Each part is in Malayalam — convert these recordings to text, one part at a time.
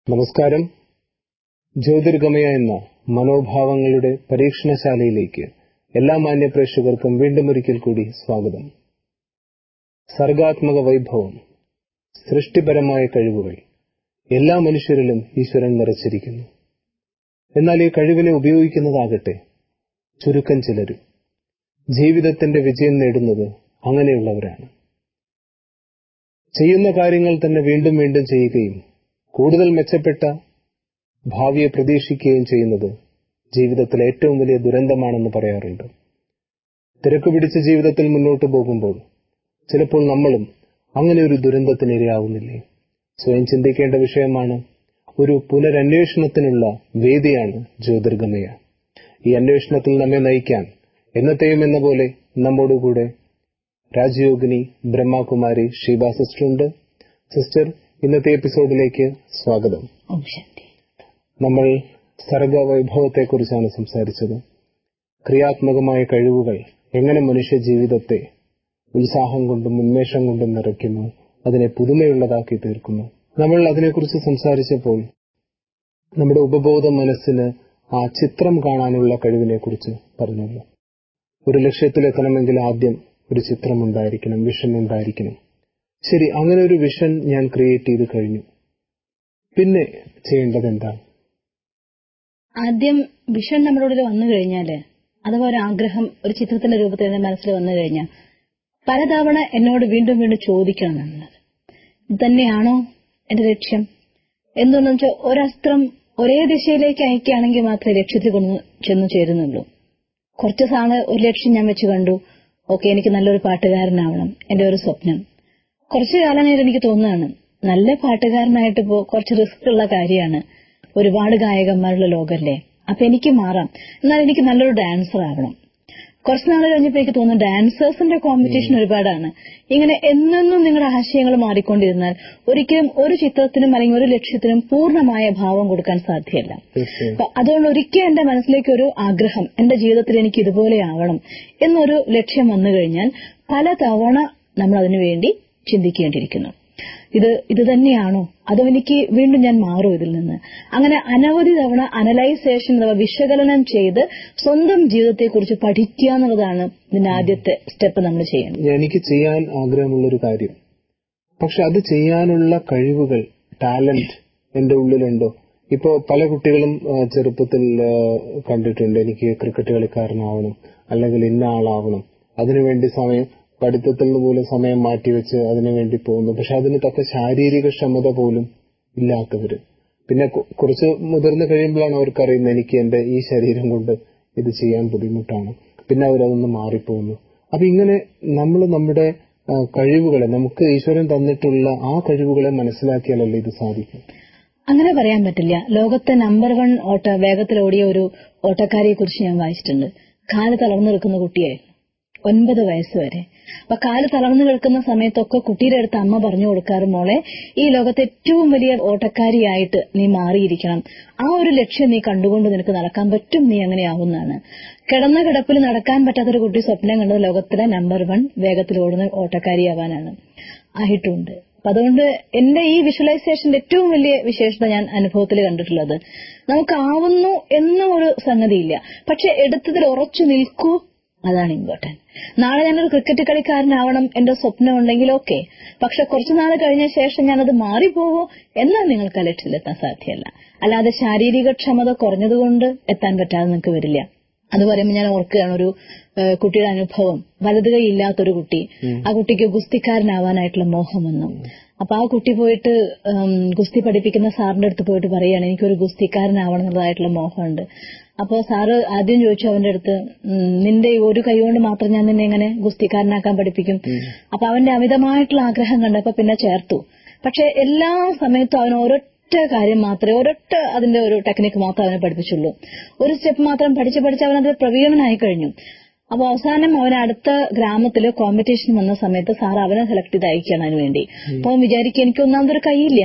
നമസ്കാരം ജ്യോതിർഗമയ എന്ന മനോഭാവങ്ങളുടെ പരീക്ഷണശാലയിലേക്ക് എല്ലാ മാന്യ പ്രേക്ഷകർക്കും വീണ്ടും ഒരിക്കൽ കൂടി സ്വാഗതം സർഗാത്മക വൈഭവം സൃഷ്ടിപരമായ കഴിവുകൾ എല്ലാ മനുഷ്യരിലും ഈശ്വരൻ നിറച്ചിരിക്കുന്നു എന്നാൽ ഈ കഴിവിനെ ഉപയോഗിക്കുന്നതാകട്ടെ ചുരുക്കം ചിലരും ജീവിതത്തിന്റെ വിജയം നേടുന്നത് അങ്ങനെയുള്ളവരാണ് ചെയ്യുന്ന കാര്യങ്ങൾ തന്നെ വീണ്ടും വീണ്ടും ചെയ്യുകയും കൂടുതൽ മെച്ചപ്പെട്ട ഭാവിയെ പ്രതീക്ഷിക്കുകയും ചെയ്യുന്നത് ജീവിതത്തിലെ ഏറ്റവും വലിയ ദുരന്തമാണെന്ന് പറയാറുണ്ട് തിരക്ക് പിടിച്ച ജീവിതത്തിൽ മുന്നോട്ട് പോകുമ്പോൾ ചിലപ്പോൾ നമ്മളും അങ്ങനെ ഒരു ദുരന്തത്തിന് ഇരയാവുന്നില്ലേ സ്വയം ചിന്തിക്കേണ്ട വിഷയമാണ് ഒരു പുനരന്വേഷണത്തിനുള്ള വേദിയാണ് ജ്യോതിർഗമയ ഈ അന്വേഷണത്തിൽ നമ്മെ നയിക്കാൻ എന്നത്തെയും എന്ന പോലെ നമ്മോടുകൂടെ രാജയോഗിനി ബ്രഹ്മകുമാരി ഷീബ സിസ്റ്റർ ഉണ്ട് സിസ്റ്റർ ഇന്നത്തെ എപ്പിസോഡിലേക്ക് സ്വാഗതം ഓം ശാന്തി നമ്മൾ സർഗവൈഭവത്തെക്കുറിച്ചാണ് സംസാരിച്ചത് ക്രിയാത്മകമായ കഴിവുകൾ എങ്ങനെ മനുഷ്യ ജീവിതത്തെ ഉത്സാഹം കൊണ്ടും ഉന്മേഷം കൊണ്ടും നിറയ്ക്കുന്നു അതിനെ പുതുമയുള്ളതാക്കി തീർക്കുന്നു നമ്മൾ അതിനെക്കുറിച്ച് സംസാരിച്ചപ്പോൾ നമ്മുടെ ഉപബോധ മനസ്സിന് ആ ചിത്രം കാണാനുള്ള കഴിവിനെക്കുറിച്ച് പറഞ്ഞല്ലോ ഒരു ലക്ഷ്യത്തിലെത്തണമെങ്കിൽ ആദ്യം ഒരു ചിത്രം ഉണ്ടായിരിക്കണം വിഷൻ ഉണ്ടായിരിക്കണം ശരി അങ്ങനെ ഒരു വിഷൻ ഞാൻ ക്രിയേറ്റ് ചെയ്ത് കഴിഞ്ഞു പിന്നെ ചെയ്യേണ്ടത് എന്താണ് ആദ്യം വിഷൻ നമ്മളോട് വന്നു കഴിഞ്ഞാല് അഥവാ ഒരു ആഗ്രഹം ഒരു ചിത്രത്തിന്റെ രൂപത്തിൽ എന്റെ മനസ്സിൽ വന്നു കഴിഞ്ഞാൽ പലതവണ എന്നോട് വീണ്ടും വീണ്ടും ചോദിക്കണം എന്നുള്ളത് ഇത് തന്നെയാണോ എന്റെ ലക്ഷ്യം എന്തുകൊണ്ടെന്ന് വെച്ചാൽ ഒരസ്ത്രം ഒരേ ദിശയിലേക്ക് അയക്കുകയാണെങ്കിൽ മാത്രമേ ലക്ഷ്യത്തിൽ കൊണ്ടു ചെന്നു ചേരുന്നുള്ളൂ കുറച്ച് സാണ് ഒരു ലക്ഷ്യം ഞാൻ വെച്ച് കണ്ടു ഓക്കെ എനിക്ക് നല്ലൊരു പാട്ടുകാരനാവണം എന്റെ ഒരു സ്വപ്നം കുറച്ചു കാലം നേരം എനിക്ക് തോന്നുകയാണ് നല്ല പാട്ടുകാരനായിട്ട് ഇപ്പോ കുറച്ച് റിസ്ക് ഉള്ള കാര്യമാണ് ഒരുപാട് ഗായകന്മാരുള്ള ലോകല്ലേ അപ്പൊ എനിക്ക് മാറാം എന്നാൽ എനിക്ക് നല്ലൊരു ഡാൻസർ ആവണം കുറച്ചു നാൾ കഴിഞ്ഞപ്പോ എനിക്ക് തോന്നുന്നു ഡാൻസേഴ്സിന്റെ കോമ്പറ്റീഷൻ ഒരുപാടാണ് ഇങ്ങനെ എന്നെന്നും നിങ്ങളുടെ ആശയങ്ങൾ മാറിക്കൊണ്ടിരുന്നാൽ ഒരിക്കലും ഒരു ചിത്രത്തിനും അല്ലെങ്കിൽ ഒരു ലക്ഷ്യത്തിനും പൂർണ്ണമായ ഭാവം കൊടുക്കാൻ സാധ്യമല്ല തീർച്ചയായും അപ്പൊ അതുകൊണ്ട് ഒരിക്കൽ എന്റെ മനസ്സിലേക്ക് ഒരു ആഗ്രഹം എന്റെ ജീവിതത്തിൽ എനിക്ക് ഇതുപോലെ ആവണം എന്നൊരു ലക്ഷ്യം വന്നു കഴിഞ്ഞാൽ പലതവണ നമ്മൾ അതിനുവേണ്ടി ചിന്തിക്കേണ്ടിയിരിക്കുന്നു ഇത് ഇത് തന്നെയാണോ അതോ എനിക്ക് വീണ്ടും ഞാൻ മാറും ഇതിൽ നിന്ന് അങ്ങനെ അനവധി തവണ അനലൈസേഷൻ അഥവാ വിശകലനം ചെയ്ത് സ്വന്തം ജീവിതത്തെക്കുറിച്ച് പഠിക്കുക എന്നുള്ളതാണ് ഇതിന്റെ ആദ്യത്തെ സ്റ്റെപ്പ് നമ്മൾ ചെയ്യേണ്ടത് എനിക്ക് ചെയ്യാൻ ആഗ്രഹമുള്ളൊരു കാര്യം പക്ഷെ അത് ചെയ്യാനുള്ള കഴിവുകൾ ടാലന്റ് എന്റെ ഉള്ളിലുണ്ടോ ഇപ്പോ പല കുട്ടികളും ആ, ചെറുപ്പത്തിൽ ആ, കണ്ടിട്ടുണ്ട് എനിക്ക് ക്രിക്കറ്റ് കളിക്കാരനാവണം അല്ലെങ്കിൽ ഇന്ന ആളാവണം അതിനുവേണ്ടി സമയം പഠിത്തത്തിൽ നിന്ന് പോലും സമയം മാറ്റിവെച്ച് അതിനുവേണ്ടി പോകുന്നു പക്ഷെ അതിന് തക്ക ശാരീരിക ക്ഷമത പോലും ഇല്ലാത്തവര് പിന്നെ കു- കുറച്ച് മുതിർന്നു കഴിയുമ്പോഴാണ് അവർക്ക് അറിയുന്നത് എനിക്ക് എന്റെ ഈ ശരീരം കൊണ്ട് ഇത് ചെയ്യാൻ ബുദ്ധിമുട്ടാണ് പിന്നെ അവരതൊന്ന് മാറിപ്പോകുന്നു അപ്പൊ ഇങ്ങനെ നമ്മൾ നമ്മുടെ ആ, കഴിവുകളെ നമുക്ക് ഈശ്വരൻ തന്നിട്ടുള്ള ആ കഴിവുകളെ മനസ്സിലാക്കിയാലല്ലേ ഇത് സാധിക്കും അങ്ങനെ പറയാൻ പറ്റില്ല ലോകത്തെ നമ്പർ വൺ ഓട്ട വേഗത്തിൽ ഓടിയ ഒരു ഓട്ടക്കാരിയെ കുറിച്ച് ഞാൻ വായിച്ചിട്ടുണ്ട് കാല് തളർന്നു നിൽക്കുന്ന കുട്ടിയായിരുന്നു ഒൻപത് വയസ്സ് വരെ അപ്പൊ കാല് തളർന്നു കിടക്കുന്ന സമയത്തൊക്കെ കുട്ടിയുടെ അടുത്ത് അമ്മ പറഞ്ഞു കൊടുക്കാറ് മോളെ ഈ ലോകത്തെ ഏറ്റവും വലിയ ഓട്ടക്കാരിയായിട്ട് നീ മാറിയിരിക്കണം ആ ഒരു ലക്ഷ്യം നീ കണ്ടുകൊണ്ട് നിനക്ക് നടക്കാൻ പറ്റും നീ അങ്ങനെ ആവുന്നതാണ് കിടന്ന കിടപ്പിൽ നടക്കാൻ പറ്റാത്തൊരു കുട്ടി സ്വപ്നം കണ്ടത് ലോകത്തിലെ നമ്പർ വൺ വേഗത്തിൽ ഓടുന്ന ഓട്ടക്കാരിയാവാനാണ് ആയിട്ടുണ്ട് അപ്പൊ അതുകൊണ്ട് എന്റെ ഈ വിഷ്വലൈസേഷന്റെ ഏറ്റവും വലിയ വിശേഷത ഞാൻ അനുഭവത്തിൽ കണ്ടിട്ടുള്ളത് നമുക്കാവുന്നു എന്ന ഒരു സംഗതിയില്ല പക്ഷെ എടുത്തതിൽ ഉറച്ചു നിൽക്കൂ അതാണ് ഇമ്പോർട്ടന്റ് നാളെ ഞാനൊരു ക്രിക്കറ്റ് കളിക്കാരനാവണം എന്റെ സ്വപ്നം ഉണ്ടെങ്കിൽ ഓക്കെ പക്ഷെ കുറച്ചു നാൾ കഴിഞ്ഞ ശേഷം ഞാനത് മാറിപ്പോവോ എന്നാൽ നിങ്ങൾക്ക് ആ ലക്ഷ്യത്തിലെത്താൻ സാധ്യമല്ല അല്ലാതെ ശാരീരിക ക്ഷമത കുറഞ്ഞതുകൊണ്ട് എത്താൻ പറ്റാതെ നിങ്ങൾക്ക് വരില്ല അത് പറയുമ്പോൾ ഞാൻ ഓർക്കുകയാണ് ഒരു ഏഹ്, കുട്ടിയുടെ അനുഭവം വലത് കൈ ഇല്ലാത്തൊരു കുട്ടി ആ കുട്ടിക്ക് ഗുസ്തിക്കാരനാവാനായിട്ടുള്ള മോഹം വന്നു അപ്പൊ ആ കുട്ടി പോയിട്ട് ഉം, ഗുസ്തി പഠിപ്പിക്കുന്ന സാറിന്റെ അടുത്ത് പോയിട്ട് പറയാണ് എനിക്കൊരു ഗുസ്തിക്കാരനാവണം എന്നുള്ളതായിട്ടുള്ള മോഹമുണ്ട് അപ്പൊ സാറ് ആദ്യം ചോദിച്ചു അവന്റെ അടുത്ത് ഉം, നിന്റെ ഈ ഒരു കൈ കൊണ്ട് മാത്രം ഞാൻ നിന്നെ എങ്ങനെ ഗുസ്തിക്കാരനാക്കാൻ പഠിപ്പിക്കും അപ്പൊ അവന്റെ അമിതമായിട്ടുള്ള ആഗ്രഹം കണ്ടപ്പോ പിന്നെ ചേർത്തു പക്ഷെ എല്ലാ സമയത്തും അവൻ ഒരൊറ്റ കാര്യം മാത്രമേ ഒരൊറ്റ അതിന്റെ ഒരു ടെക്നിക്ക് മാത്രമേ അവനെ പഠിപ്പിച്ചുള്ളൂ ഒരു സ്റ്റെപ്പ് മാത്രം പഠിച്ച് പഠിച്ച് അവൻ അതിൽ പ്രവീണനായി കഴിഞ്ഞു അപ്പൊ അവസാനം അവൻ അടുത്ത ഗ്രാമത്തില് കോമ്പറ്റീഷൻ വന്ന സമയത്ത് സാർ അവനെ സെലക്ട് ചെയ്ത് അയക്കുകയാണ് അതിന് വേണ്ടി അപ്പൊ അവൻ വിചാരിക്കും എനിക്ക് ഒന്നാമതൊരു കൈയില്ല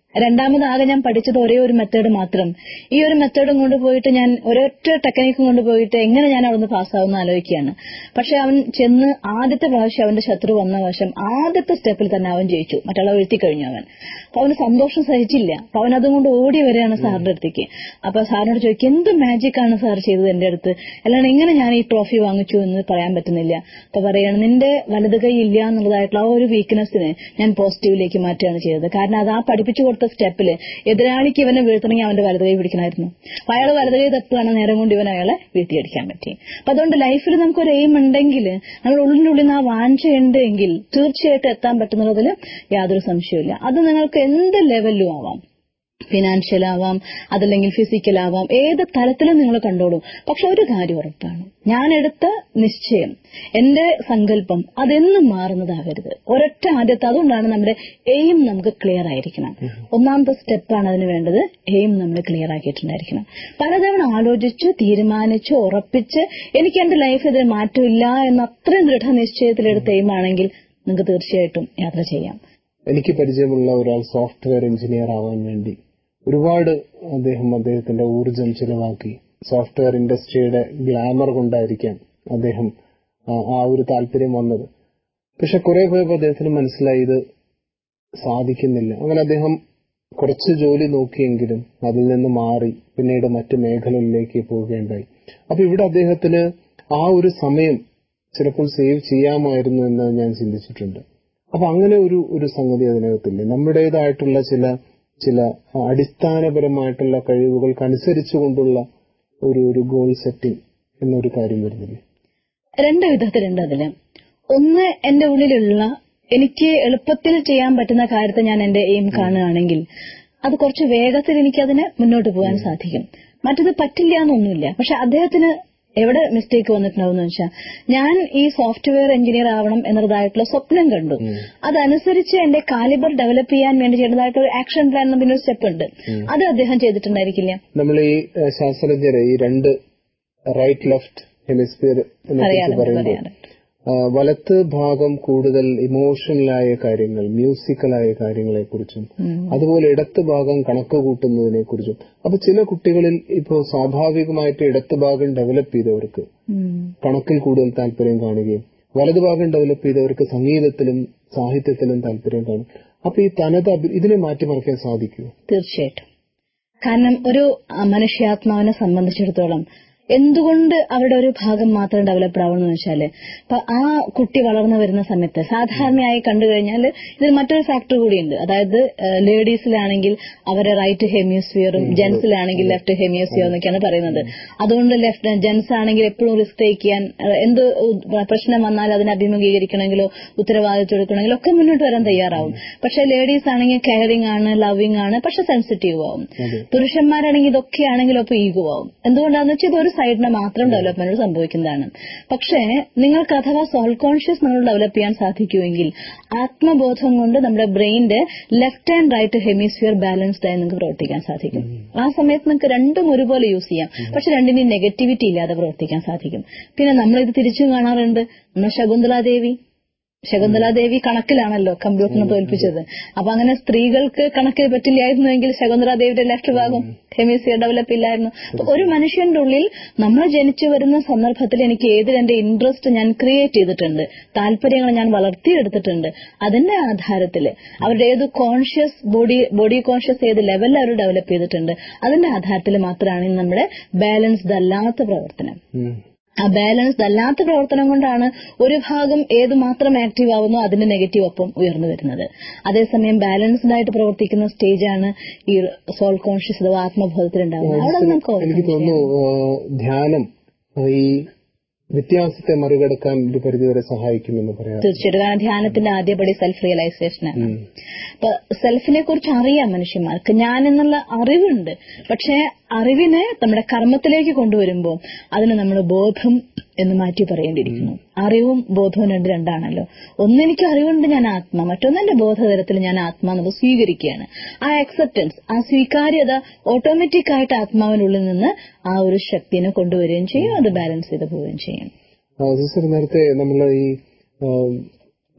രണ്ടാമത് ആകെ ഞാൻ പഠിച്ചത് ഒരേ ഒരു മെത്തേഡ് മാത്രം ഈ ഒരു മെത്തേഡും കൊണ്ടുപോയിട്ട് ഞാൻ ഒരൊറ്റ ടെക്നിക്കും കൊണ്ടുപോയിട്ട് എങ്ങനെ ഞാൻ അവിടുന്ന് പാസ്സാവുന്ന ആലോചിക്കുകയാണ് പക്ഷെ അവൻ ചെന്ന് ആദ്യത്തെ പ്രാവശ്യം അവന്റെ ശത്രു വന്ന വശം ആദ്യത്തെ സ്റ്റെപ്പിൽ തന്നെ അവൻ ജയിച്ചു മറ്റുള്ള എഴുത്തി കഴിഞ്ഞു അവൻ അപ്പൊ അവന് സന്തോഷം സഹിച്ചില്ല അപ്പൊ അവൻ അതുകൊണ്ട് ഓടി വരികയാണ് സാറിന്റെ അടുത്തേക്ക് അപ്പൊ സാറിനോട് ചോദിക്കും എന്ത് മാജിക് ആണ് സാർ ചെയ്തത് എന്റെ അടുത്ത് അല്ലാണ്ട് എങ്ങനെ ഞാൻ ഈ ട്രോഫി വാങ്ങിച്ചു എന്ന് പറയാൻ പറ്റുന്നില്ല അപ്പൊ പറയാണ് നിന്റെ വലത് കൈ ഇല്ല എന്നുള്ളതായിട്ടുള്ള ആ ഒരു വീക്ക്നെസ്സിനെ ഞാൻ പോസിറ്റീവിലേക്ക് മാറ്റുകയാണ് ചെയ്തത് കാരണം അത് ആ പഠിപ്പിച്ചു കൊടുത്ത സ്റ്റെപ്പില് എതിരാളിക്ക് ഇവനെ വീഴ്ത്തണമെങ്കിൽ അവന്റെ വലത് കൈ പിടിക്കണമായിരുന്നു അപ്പൊ അയാൾ വലത് കൈ തപ്പുകയാണ് നേരം കൊണ്ട് ഇവൻ അയാളെ വീഴ്ത്തിയടിക്കാൻ പറ്റി അപ്പൊ അതുകൊണ്ട് ലൈഫിൽ നമുക്കൊരു എയിം ഉണ്ടെങ്കിൽ നമ്മൾ ഉള്ളിന്റെ ഉള്ളിൽ നിന്ന് ആ വാഞ്ചയുണ്ട് എങ്കിൽ തീർച്ചയായിട്ടും എത്താൻ പറ്റുന്നതിൽ യാതൊരു സംശയമില്ല അത് നിങ്ങൾക്ക് എന്ത് ലെവലിലും ആവാം ഫിനാൻഷ്യൽ ആവാം അതല്ലെങ്കിൽ ഫിസിക്കൽ ആവാം ഏത് തലത്തിലും നിങ്ങൾ കണ്ടോളൂ പക്ഷെ ഒരു കാര്യം ഉറപ്പാണ് ഞാൻ എടുത്ത നിശ്ചയം എന്റെ സങ്കല്പം അതെന്നും മാറുന്നതാകരുത് ഒരൊറ്റ ആദ്യത്തെ അതുകൊണ്ടാണ് നമ്മുടെ എയിം നമുക്ക് ക്ലിയർ ആയിരിക്കണം ഒന്നാമത്തെ സ്റ്റെപ്പാണ് അതിന് വേണ്ടത് എയിം നമ്മൾ ക്ലിയർ ആക്കിയിട്ടുണ്ടായിരിക്കണം പലതവണ ആലോചിച്ച് തീരുമാനിച്ച് ഉറപ്പിച്ച് എനിക്ക് എന്റെ ലൈഫ് ഇതിൽ മാറ്റമില്ല എന്ന അത്രയും ദൃഢനിശ്ചയത്തിലെടുത്ത എയിമാണെങ്കിൽ നിങ്ങൾക്ക് തീർച്ചയായിട്ടും യാത്ര ചെയ്യാം എനിക്ക് പരിചയമുള്ള ഒരാൾ സോഫ്റ്റ്വെയർ എഞ്ചിനീയർ ആവാൻ വേണ്ടി ഒരുപാട് അദ്ദേഹം അദ്ദേഹത്തിന്റെ ഊർജം ചിലവാക്കി സോഫ്റ്റ്വെയർ ഇൻഡസ്ട്രിയുടെ ഗ്ലാമർ കൊണ്ടായിരിക്കാം അദ്ദേഹം ആ, ആ ഒരു താല്പര്യം വന്നത് പക്ഷെ കുറെ പോയപ്പോൾ അദ്ദേഹത്തിന് മനസ്സിലായി ഇത് സാധിക്കുന്നില്ല അങ്ങനെ അദ്ദേഹം കുറച്ച് ജോലി നോക്കിയെങ്കിലും അതിൽ നിന്ന് മാറി പിന്നീട് മറ്റ് മേഖലകളിലേക്ക് പോവുകയുണ്ടായി അപ്പൊ ഇവിടെ അദ്ദേഹത്തിന് ആ ഒരു സമയം ചിലപ്പോൾ സേവ് ചെയ്യാമായിരുന്നു എന്ന് ഞാൻ ചിന്തിച്ചിട്ടുണ്ട് അപ്പൊ അങ്ങനെ ഒരു ഒരു സംഗതി അതിനകത്തില്ലേ നമ്മുടേതായിട്ടുള്ള ചില ചില അടിസ്ഥാനപരമായിട്ടുള്ള കഴിവുകൾക്കനുസരിച്ചുകൊണ്ടുള്ള ഒരു ഒരു ഗോൾ സെറ്റിംഗ് എന്നൊരു കാര്യം വരുന്നില്ലേ രണ്ട് വിധത്തിലുണ്ട് അതില് ഒന്ന് എന്റെ ഉള്ളിലുള്ള എനിക്ക് എളുപ്പത്തിൽ ചെയ്യാൻ പറ്റുന്ന കാര്യത്തെ ഞാൻ എന്റെ എയിം കാണുകയാണെങ്കിൽ അത് കുറച്ച് വേഗത്തിൽ എനിക്ക് അതിന് മുന്നോട്ട് പോകാൻ സാധിക്കും മറ്റത് പറ്റില്ല എന്നൊന്നുമില്ല പക്ഷെ അദ്ദേഹത്തിന് എവിടെ മിസ്റ്റേക്ക് വന്നിട്ടുണ്ടാവും വെച്ചാൽ ഞാൻ ഈ സോഫ്റ്റ്വെയർ എഞ്ചിനീയർ ആവണം എന്നതായിട്ടുള്ള സ്വപ്നം കണ്ടു അതനുസരിച്ച് എന്റെ കാലിബർ ഡെവലപ്പ് ചെയ്യാൻ വേണ്ടി ചെയ്യുന്നതായിട്ടുള്ള ഒരു ആക്ഷൻ പ്ലാൻ എന്നതിന്റെ ഒരു സ്റ്റെപ്പ് ഉണ്ട് അത് അദ്ദേഹം ചെയ്തിട്ടുണ്ടായിരിക്കില്ല നമ്മൾ ഈ ഏഹ്, ശാസ്ത്രജ്ഞരെ ഈ രണ്ട് റൈറ്റ് ലെഫ്റ്റ് ഹെമിസ്ഫിയർ എന്നെ അറിയാലോ കുറിച്ച് പറയുമ്പോൾ പറയാറ് ആ, വലത്ത് ഭാഗം കൂടുതൽ ഇമോഷണലായ കാര്യങ്ങൾ മ്യൂസിക്കലായ കാര്യങ്ങളെ കുറിച്ചും അതുപോലെ ഇടത്ത് ഭാഗം കണക്ക് കൂട്ടുന്നതിനെ കുറിച്ചും അപ്പൊ ചില കുട്ടികളിൽ ഇപ്പോ സ്വാഭാവികമായിട്ട് ഇടത്ത് ഭാഗം ഡെവലപ്പ് ചെയ്തവർക്ക് ഉം. കണക്കിൽ കൂടുതൽ താല്പര്യം കാണുകയും വലതു ഭാഗം ഡെവലപ്പ് ചെയ്തവർക്ക് സംഗീതത്തിലും സാഹിത്യത്തിലും താല്പര്യം കാണും അപ്പൊ ഈ തനത് അഭി- ഇതിനെ മാറ്റിമറിക്കാൻ സാധിക്കുമോ തീർച്ചയായിട്ടും കാരണം ഒരു ആ, മനുഷ്യാത്മാവിനെ സംബന്ധിച്ചിടത്തോളം എന്തുകൊണ്ട് അവരുടെ ഒരു ഭാഗം മാത്രം ഡെവലപ്ഡ് ആവണമെന്ന് വെച്ചാല് ഇപ്പൊ ആ കുട്ടി വളർന്നു വരുന്ന സമയത്ത് സാധാരണയായി കണ്ടു കഴിഞ്ഞാൽ ഇതിൽ മറ്റൊരു ഫാക്ടർ കൂടിയുണ്ട് അതായത് ലേഡീസിലാണെങ്കിൽ അവരെ റൈറ്റ് ഹെമിയോസ്ഫിയറും ജെൻസിലാണെങ്കിൽ ലെഫ്റ്റ് ഹെമിയോസ്ഫിയർ എന്നൊക്കെയാണ് പറയുന്നത് അതുകൊണ്ട് ലെഫ്റ്റ് ജെൻസ് ആണെങ്കിൽ എപ്പോഴും റിസ്ക് ടേക്ക് ചെയ്യാൻ ആ, എന്ത് ഉ- പ്രശ്നം വന്നാൽ അതിനെ അഭിമുഖീകരിക്കണമെങ്കിലോ ഉത്തരവാദിത്വം എടുക്കണമെങ്കിലോ ഒക്കെ മുന്നോട്ട് വരാൻ തയ്യാറാവും പക്ഷെ ലേഡീസ് ആണെങ്കിൽ കെയറിംഗ് ആണ് ലവിംഗ് ആണ് പക്ഷെ സെൻസിറ്റീവ് ആവും അതെ. പുരുഷന്മാരാണെങ്കിൽ ഇതൊക്കെ ആണെങ്കിലും അപ്പൊ ഈഗോ ആവും എന്തുകൊണ്ടാണെന്ന് വെച്ചാൽ ഇത് ഒരു സൈഡിന് മാത്രം ഡെവലപ്മെന്റ് സംഭവിക്കുന്നതാണ് പക്ഷേ നിങ്ങൾക്ക് അഥവാ സോൾ കോൺഷ്യസ് നമ്മൾ ഡെവലപ്പ് ചെയ്യാൻ സാധിക്കുമെങ്കിൽ ആത്മബോധം കൊണ്ട് നമ്മുടെ ബ്രെയിനിന്റെ left and right hemisphere balanced ആയി നിങ്ങൾക്ക് പ്രവർത്തിക്കാൻ സാധിക്കും ആ സമയത്ത് നിങ്ങൾക്ക് രണ്ടും ഒരുപോലെ യൂസ് ചെയ്യാം പക്ഷെ രണ്ടിന്റെയും നെഗറ്റിവിറ്റി ഇല്ലാതെ പ്രവർത്തിക്കാൻ സാധിക്കും പിന്നെ നമ്മൾ ഇത് തിരിച്ചു കാണാറുണ്ട് നമ്മുടെ ശകുന്തളാദേവി ശകുന്തളാദേവി കണക്കിലാണല്ലോ കമ്പ്യൂട്ടറിനെ തോൽപ്പിച്ചത് അപ്പൊ അങ്ങനെ സ്ത്രീകൾക്ക് കണക്കിൽ പറ്റില്ലായിരുന്നുവെങ്കിൽ ശകുന്തളാദേവിയുടെ ലെഫ്റ്റ് ഭാഗം ഹെമിസിയർ ഡെവലപ്പ് ഇല്ലായിരുന്നു അപ്പൊ ഒരു മനുഷ്യന്റെ ഉള്ളിൽ നമ്മൾ ജനിച്ചു വരുന്ന സന്ദർഭത്തിൽ എനിക്ക് ഏതിൽ എന്റെ ഇൻട്രസ്റ്റ് ഞാൻ ക്രിയേറ്റ് ചെയ്തിട്ടുണ്ട് താല്പര്യങ്ങൾ ഞാൻ വളർത്തിയെടുത്തിട്ടുണ്ട് അതിന്റെ ആധാരത്തിൽ അവരുടെ ഏത് കോൺഷ്യസ് ബോഡി ബോഡി കോൺഷ്യസ് ഏത് ലെവലിൽ അവർ ഡെവലപ്പ് ചെയ്തിട്ടുണ്ട് അതിന്റെ ആധാരത്തിൽ മാത്രമാണ് ഇന്ന് നമ്മുടെ ബാലൻസ്ഡ് അല്ലാത്ത പ്രവർത്തനം ഉം. ആ ബാലൻസ്ഡ് അല്ലാത്ത പ്രവർത്തനം കൊണ്ടാണ് ഒരു ഭാഗം ഏത് മാത്രം ആക്റ്റീവ് ആവുന്നോ അതിന്റെ നെഗറ്റീവ് ഒപ്പം ഉയർന്നു വരുന്നത് അതേസമയം ബാലൻസ്ഡ് ആയിട്ട് പ്രവർത്തിക്കുന്ന സ്റ്റേജാണ് ഈ സോൾ കോൺഷ്യസ് അഥവാ ആത്മബോധത്തിൽ ഉണ്ടാകുന്നത് അവിടെ നമുക്ക് എനിക്ക് overcome തോന്നുന്നു ആ, ധ്യാനം ആ, ഈ വ്യത്യാസത്തെ മറികടക്കാൻ ഒരു പരിധിവരെ സഹായിക്കുമെന്ന് പറയാം തീർച്ചയായിട്ടും കാരണം ധ്യാനത്തിന്റെ ആദ്യപടി സെൽഫ് റിയലൈസേഷനാണ് ഉം. അപ്പൊ സെൽഫിനെ കുറിച്ച് അറിയാം മനുഷ്യന്മാർക്ക് ഞാൻ എന്നുള്ള അറിവുണ്ട് പക്ഷെ അറിവിനെ നമ്മുടെ കർമ്മത്തിലേക്ക് കൊണ്ടുവരുമ്പോൾ അതിന് നമ്മൾ ബോധം എന്ന് മാറ്റി പറയേണ്ടിയിരിക്കുന്നു അറിവും ബോധവും രണ്ട് രണ്ടാണല്ലോ ഒന്നെനിക്ക് അറിവുണ്ട് ഞാൻ ആത്മ മറ്റൊന്ന് എന്റെ ബോധതലത്തിൽ ഞാൻ ആത്മ എന്നത് സ്വീകരിക്കുകയാണ് ആ അക്സെപ്റ്റൻസ് ആ സ്വീകാര്യത ഓട്ടോമാറ്റിക് ആയിട്ട് ആത്മാവിനുള്ളിൽ നിന്ന് ആ ഒരു ശക്തിനെ കൊണ്ടുവരികയും ചെയ്യും അത് ബാലൻസ് ചെയ്ത് പോവുകയും ചെയ്യും ആ, സിസ്റ്റർ നേരത്തെ നമ്മൾ ഈ ആ,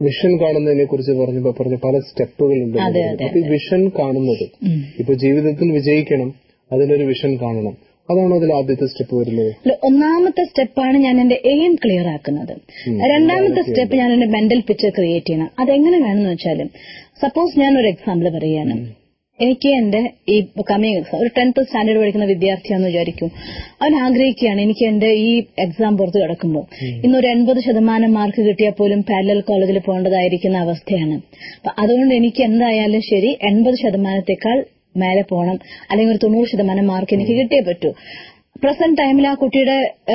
വിഷൻ കാണുന്നതിനെ കുറിച്ച് പറഞ്ഞപ്പോ പറഞ്ഞു പല സ്റ്റെപ്പുകളുണ്ട് എന്ന് അതെ, പറഞ്ഞു. അതെ, അപ്പൊ ഈ വിഷൻ കാണുന്നത് ഉം. ഇപ്പൊ ജീവിതത്തിൽ വിജയിക്കണം അതിനൊരു വിഷൻ കാണണം അതാണോ അതിൽ ആദ്യത്തെ സ്റ്റെപ്പ് വരുന്നത് അല്ല, ഒന്നാമത്തെ സ്റ്റെപ്പാണ് ഞാൻ എന്റെ എയിം ക്ലിയർ ആക്കുന്നത് രണ്ടാമത്തെ സ്റ്റെപ്പ് ഞാൻ എന്റെ മെന്റൽ പിക്ചർ ക്രിയേറ്റ് ചെയ്യണം അതെങ്ങനെ വേണമെന്ന് വെച്ചാൽ സപ്പോസ് ഞാൻ ഒരു എക്സാമ്പിൾ പറയുകയാണ് എനിക്ക് എന്റെ ഈ കമ്മിങ് എക്സാം ഒരു ടെൻത്ത് സ്റ്റാൻഡേർഡ് പഠിക്കുന്ന വിദ്യാർത്ഥിയാന്ന് വിചാരിക്കും അവൻ ആഗ്രഹിക്കുകയാണ് എനിക്ക് എന്റെ ഈ എക്സാം പുറത്ത് കിടക്കുമ്പോൾ ഇന്നൊരു എൺപത് ശതമാനം മാർക്ക് കിട്ടിയാൽ പോലും പാരലൽ കോളേജിൽ പോകേണ്ടതായിരിക്കുന്ന അവസ്ഥയാണ് അപ്പൊ അതുകൊണ്ട് എനിക്ക് എന്തായാലും ശരി എൺപത് ശതമാനത്തെക്കാൾ മേലെ പോകണം അല്ലെങ്കിൽ ഒരു തൊണ്ണൂറ് ശതമാനം മാർക്ക് എനിക്ക് കിട്ടിയേ പറ്റൂ പ്രസന്റ് ടൈമിൽ ആ കുട്ടിയുടെ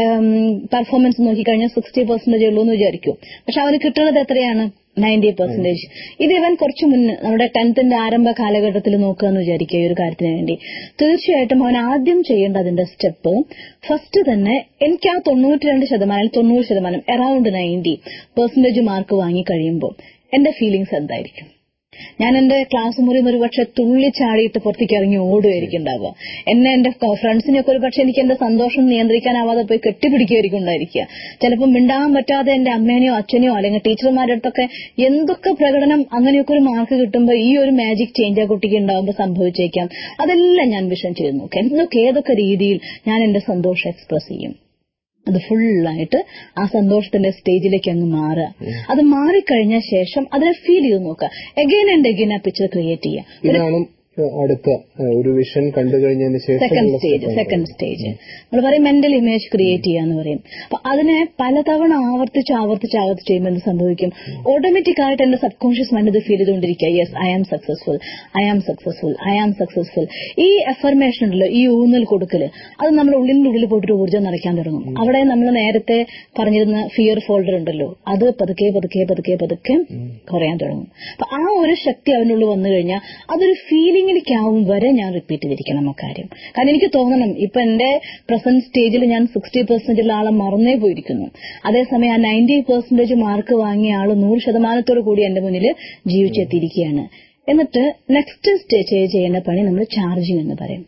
പെർഫോമൻസ് നോക്കിക്കഴിഞ്ഞാൽ സിക്സ്റ്റി പെർസെന്റേജ് ഉള്ളൂ എന്ന് വിചാരിക്കും പക്ഷെ അവന് കിട്ടുന്നത് എത്രയാണ് നയൻറ്റി പെർസെന്റേജ് ഇത് ഇവൻ കുറച്ച് മുന്നേ നമ്മുടെ ടെൻത്തിന്റെ ആരംഭ കാലഘട്ടത്തിൽ നോക്കുക എന്ന് വിചാരിക്കുക ഈ ഒരു കാര്യത്തിന് വേണ്ടി തീർച്ചയായിട്ടും അവൻ ആദ്യം ചെയ്യേണ്ട അതിന്റെ സ്റ്റെപ്പ് ഫസ്റ്റ് തന്നെ എനിക്ക് ആ തൊണ്ണൂറ്റി രണ്ട് ശതമാനം തൊണ്ണൂറ് ശതമാനം അറൌണ്ട് നയൻറ്റി പെർസെന്റേജ് മാർക്ക് വാങ്ങി കഴിയുമ്പോൾ എന്റെ ഫീലിംഗ്സ് എന്തായിരിക്കും ഞാൻ എന്റെ ക്ലാസ് മുറിയിൽ നിന്ന് ഒരു പക്ഷെ തുള്ളി ചാടിയിട്ട് പുറത്തേക്ക് ഇറങ്ങി ഓടുകയായിരിക്കും ഉണ്ടാവുക എന്നെ എന്റെ ഫ്രണ്ട്സിനെയൊക്കെ ഒരു പക്ഷെ എനിക്ക് എന്റെ സന്തോഷം നിയന്ത്രിക്കാനാവാതെ പോയി കെട്ടിപ്പിടിക്കുകയായിരിക്കും ഉണ്ടായിരിക്കുക ചിലപ്പോൾ മിണ്ടാൻ പറ്റാതെ എന്റെ അമ്മേനെയോ അച്ഛനെയോ അല്ലെങ്കിൽ ടീച്ചർമാരുടെ അടുത്തൊക്കെ എന്തൊക്കെ പ്രകടനം അങ്ങനെയൊക്കെ ഒരു മാർക്ക് കിട്ടുമ്പോൾ ഈ ഒരു മാജിക് ചേഞ്ച് ആ കുട്ടിക്ക് ഉണ്ടാവുമ്പോൾ സംഭവിച്ചേക്കാം അതെല്ലാം ഞാൻ വിഷൻ ചെയ്ത് നോക്കാം എന്തൊക്കെ ഏതൊക്കെ രീതിയിൽ ഞാൻ എന്റെ സന്തോഷം എക്സ്പ്രസ് ചെയ്യും അത് ഫുള്ളായിട്ട് ആ സന്തോഷത്തിന്റെ സ്റ്റേജിലേക്ക് അങ്ങ് മാറുക അത് മാറിക്കഴിഞ്ഞ ശേഷം അതിനെ ഫീൽ ചെയ്ത് നോക്കുക എഗെയിൻ ആൻഡ് എഗെയിൻ ആ പിക്ചർ ക്രിയേറ്റ് ചെയ്യുക ഇതാണ് അടുത്ത ഏഹ്, ഒരു വിഷൻ കണ്ടു കഴിഞ്ഞതിന് സെക്കൻഡ് ശേഷം സ്റ്റേജ് സെക്കൻഡ് സ്റ്റേജ് നമ്മൾ പറയും മെന്റൽ ഇമേജ് ക്രിയേറ്റ് ചെയ്യാന്ന് പറയും അപ്പൊ അതിനെ പലതവണ ആവർത്തിച്ച് ആവർത്തിച്ച് ആവർത്തിച്ച് ചെയ്യുമ്പോൾ എന്ത് സംഭവിക്കും ഓട്ടോമാറ്റിക് ആയിട്ട് എന്റെ സബ് കോൺഷ്യസ് മൈൻഡ് ഇത് ഫീൽ ചെയ്തുകൊണ്ടിരിക്കുക yes I am successful I am successful I am successful ഈ എഫർമേഷൻ ഉണ്ടല്ലോ ഈ ഊന്നൽ കൊടുക്കല് അത് നമ്മുടെ ഉള്ളിന്റെ ഉള്ളിൽ പോയിട്ട് ഊർജ്ജം നിറയ്ക്കാൻ തുടങ്ങും അവിടെ നമ്മൾ നേരത്തെ പറഞ്ഞിരുന്ന ഫിയർ ഫോൾഡർ ഉണ്ടല്ലോ അത് പതുക്കെ പതുക്കെ പതുക്കെ പതുക്കെ കുറയാൻ തുടങ്ങും അപ്പൊ ആ ഒരു ശക്തി അവനുള്ളിൽ വന്നു കഴിഞ്ഞാൽ അതൊരു ഫീലിംഗിലേക്ക് ആവും വരെ ഞാൻ റിപ്പീറ്റ് ചെയ്തിരിക്കണം ആ കാര്യം കാരണം എനിക്ക് തോന്നണം ഇപ്പൊ എന്റെ പ്രസന്റ് സ്റ്റേജിൽ ഞാൻ സിക്സ്റ്റി പെർസെന്റേജ് ആളെ മറന്നേ പോയിരിക്കുന്നു അതേസമയം ആ നയൻറ്റി പെർസെന്റേജ് മാർക്ക് വാങ്ങിയ ആള് നൂറ് ശതമാനത്തോടു കൂടി എന്റെ മുന്നിൽ ജീവിച്ചെത്തിയിരിക്കുകയാണ് എന്നിട്ട് നെക്സ്റ്റ് സ്റ്റേജ് ചെയ്യേണ്ട പണി നമ്മൾ ചാർജിങ് എന്ന് പറയും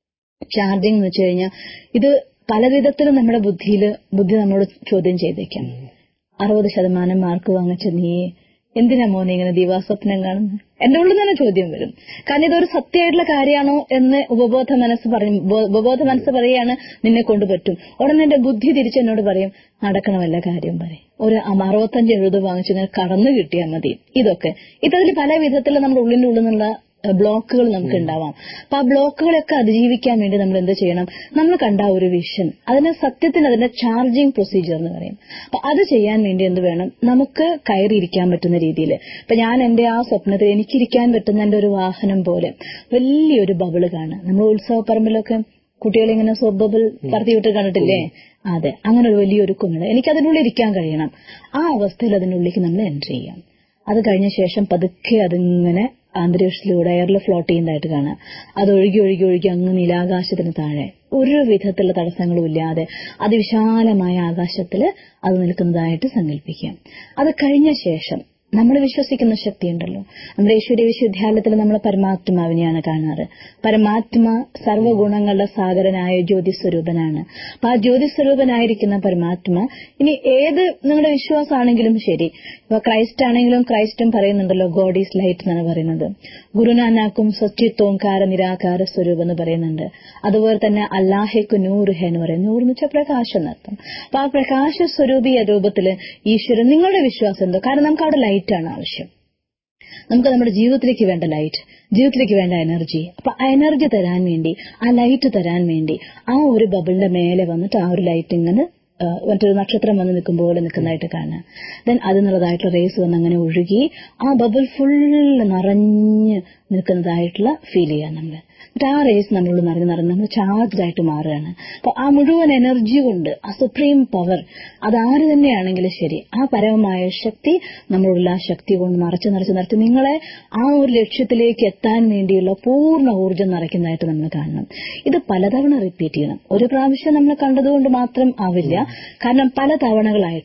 ചാർജിങ് എന്ന് വെച്ച് കഴിഞ്ഞാൽ ഇത് പല വിധത്തിലും നമ്മുടെ ബുദ്ധിയിൽ ബുദ്ധി നമ്മളോട് ചോദ്യം ചെയ്തേക്കാം അറുപത് ശതമാനം മാർക്ക് വാങ്ങിച്ച നീ എന്തിനാ മോനെ ഇങ്ങനെ ദിവാസ്വപ്നം കാണുന്നത് എന്റെ ഉള്ളിൽ തന്നെ ചോദ്യം വരും കാരണം ഇതൊരു സത്യമായിട്ടുള്ള കാര്യമാണോ എന്ന് ഉപബോധ മനസ്സ് പറയും ബോ- ഉപബോധ മനസ്സ് പറയാണ് നിന്നെ കൊണ്ട് പറ്റും ഉടനെ എന്റെ ബുദ്ധി തിരിച്ചെന്നോട് പറയും നടക്കണ വല്ല കാര്യം പറയും ഒരു അം- അറുപത്തഞ്ച് എഴുപത് വാങ്ങിച്ചു ഇങ്ങനെ കടന്നു കിട്ടിയാൽ മതി ഇതൊക്കെ ഇത്തരത്തിൽ പല വിധത്തിൽ നമ്മുടെ ഉള്ളിന്റെ ഉള്ളിൽ നിന്നുള്ള ബ്ലോക്കുകൾ നമുക്ക് ഉണ്ടാവാം അപ്പൊ ആ ബ്ലോക്കുകളൊക്കെ അതിജീവിക്കാൻ വേണ്ടി നമ്മൾ എന്ത് ചെയ്യണം നമ്മൾ കണ്ട ആ ഒരു വിഷൻ അതിന് സത്യത്തിൽ അതിന്റെ ചാർജിങ് പ്രൊസീജിയർ എന്ന് പറയും അപ്പൊ അത് ചെയ്യാൻ വേണ്ടി എന്ത് വേണം നമുക്ക് കയറിയിരിക്കാൻ പറ്റുന്ന രീതിയിൽ ഇപ്പൊ ഞാൻ എന്റെ ആ സ്വപ്നത്തിൽ എനിക്കിരിക്കാൻ പറ്റുന്ന എന്റെ ഒരു വാഹനം പോലെ വലിയൊരു ബബിള് കാണുക നമ്മൾ ഉത്സവപ്പറമ്പിലൊക്കെ കുട്ടികളെ ഇങ്ങനെ സ്വബബിൾ പറത്തി വിട്ട് കണ്ടിട്ടില്ലേ അതെ അങ്ങനെ ഒരു വലിയൊരു കുമിള് എനിക്ക് അതിനുള്ളിൽ ഇരിക്കാൻ കഴിയണം ആ അവസ്ഥയിൽ അതിനുള്ളിലേക്ക് നമ്മൾ എൻട്രി ചെയ്യാം അത് കഴിഞ്ഞ ശേഷം പതുക്കെ അതിങ്ങനെ അന്തരീക്ഷത്തിലൂടെ എയറിൽ ഫ്ലോട്ട് ചെയ്യുന്നതായിട്ട് കാണാം അത് ഒഴുകി ഒഴുകി ഒഴുകി അങ്ങ് നീലാകാശത്തിന് താഴെ ഒരു വിധത്തിലുള്ള തടസ്സങ്ങളും ഇല്ലാതെ അതിവിശാലമായ ആകാശത്തിൽ അത് നിൽക്കുന്നതായിട്ട് സങ്കല്പിക്കാം അത് കഴിഞ്ഞ ശേഷം നമ്മൾ വിശ്വസിക്കുന്ന ശക്തിയുണ്ടല്ലോ നമ്മുടെ ഈശ്വരീയ വിശ്വവിദ്യാലയത്തിൽ നമ്മൾ പരമാത്മാവിനെയാണ് കാണാറ് പരമാത്മ സർവ്വഗുണങ്ങളുടെ സാഗരനായ ജ്യോതിസ്വരൂപനാണ് അപ്പൊ ആ ജ്യോതിസ്വരൂപനായിരിക്കുന്ന പരമാത്മ ഇനി ഏത് നിങ്ങളുടെ വിശ്വാസമാണെങ്കിലും ശരി ഇപ്പൊ ക്രൈസ്റ്റ് ആണെങ്കിലും ക്രൈസ്റ്റും പറയുന്നുണ്ടല്ലോ ഗോഡ് ഈസ് ലൈറ്റ് എന്നാണ് പറയുന്നത് ഗുരുനാനാക്കും സച്ചിത്തോങ്കാര നിരാകാര സ്വരൂപം എന്ന് പറയുന്നുണ്ട് അതുപോലെ തന്നെ അല്ലാഹയ്ക്ക് നൂറ് ഹെ എന്ന് പറയും നൂറ് എന്ന് വെച്ചാൽ പ്രകാശം എന്നർത്ഥം അപ്പൊ ആ പ്രകാശ സ്വരൂപീയ രൂപത്തില് ഈശ്വരൻ നിങ്ങളുടെ വിശ്വാസം എന്തോ കാരണം നമുക്ക് അവിടെ ലൈറ്റാണ് ആവശ്യം നമുക്ക് നമ്മുടെ ജീവിതത്തിലേക്ക് വേണ്ട ലൈറ്റ് ജീവിതത്തിലേക്ക് വേണ്ട എനർജി അപ്പൊ ആ എനർജി തരാൻ വേണ്ടി ആ ലൈറ്റ് തരാൻ വേണ്ടി ആ ഒരു ബബിളിന്റെ മേലെ വന്നിട്ട് ആ ഒരു ലൈറ്റ് ഇങ്ങനെ ആ, മറ്റൊരു നക്ഷത്രം വന്ന് നിൽക്കും പോലെ നിൽക്കുന്നതായിട്ട് കാണുക ദെൻ അതിനുള്ളതായിട്ടുള്ള റേസ് വന്ന് അങ്ങനെ ഒഴുകി ആ ബബിൾ ഫുള്ള് നിറഞ്ഞ് നിൽക്കുന്നതായിട്ടുള്ള ഫീൽ ചെയ്യാം നമ്മൾ എന്നിട്ട് ആ റേസ് നമ്മളുള്ള നിറഞ്ഞ് നിറഞ്ഞ് നമ്മൾ ചാർജ്ഡ് ആയിട്ട് മാറുകയാണ് അപ്പൊ ആ മുഴുവൻ എനർജി കൊണ്ട് ആ സുപ്രീം പവർ അതാര് തന്നെയാണെങ്കിലും ശരി ആ പരമമായ ശക്തി നമ്മളുള്ള ആ ശക്തി കൊണ്ട് നിറച്ച് നിറച്ച് നിറച്ച് നിങ്ങളെ ആ ഒരു ലക്ഷ്യത്തിലേക്ക് എത്താൻ വേണ്ടിയുള്ള പൂർണ്ണ ഊർജ്ജം നിറയ്ക്കുന്നതായിട്ട് നമ്മൾ കാണണം ഇത് പലതവണ റിപ്പീറ്റ് ചെയ്യണം ഒരു പ്രാവശ്യം നമ്മൾ കണ്ടതുകൊണ്ട് മാത്രം ആവില്ല കാരണം പല തവണകളായിട്ട്